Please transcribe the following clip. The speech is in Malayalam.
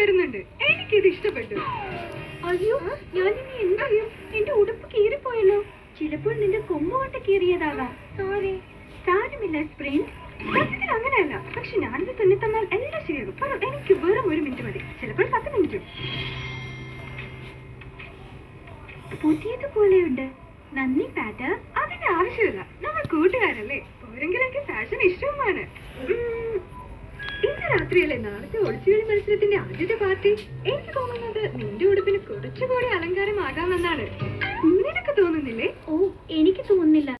വരുന്നുണ്ട് എനിക്കിത് ഇഷ്ടപ്പെട്ടു അയ്യോ ഞാനിനി എന്ത് ചെയ്യും എന്റെ ഉടുപ്പ് കീറിപ്പോയല്ലോ ചിലപ്പോൾ നിന്റെ കൊമ്പ് കൊണ്ട് കീറിയതാകാം സോറി സാരമില്ല സ്പ്രിന്റ് സത്യത്തിൽ അങ്ങനെയല്ല പക്ഷെ ഞാനിത് തുന്നി തന്നാൽ എല്ലാം ശരിയാകും പറ എനിക്ക് വെറും ഒരു മിനിറ്റ് മതി ചിലപ്പോൾ പത്ത് മിനിറ്റും പുതിയതുപോലെയുണ്ട് നന്ദി പാറ്റർ അതിന്റെ ആവശ്യമില്ല നമ്മൾ കൂട്ടുകാരല്ലേ പോരെങ്കിലും എനിക്ക് ഫാഷൻ ഇഷ്ടവുമാണ് ഉം, ഇന്ന് രാത്രിയല്ലേ നാളത്തെ ഒളിച്ചുകളി മത്സരത്തിന്റെ ആദ്യത്തെ പാർട്ടി എനിക്ക് തോന്നുന്നത് നിന്റെ ഉടുപ്പിന് കുറച്ചുകൂടി അലങ്കാരമാകാമെന്നാണ് നിനക്ക് തോന്നുന്നില്ലേ ഓ എനിക്ക് തോന്നുന്നില്ല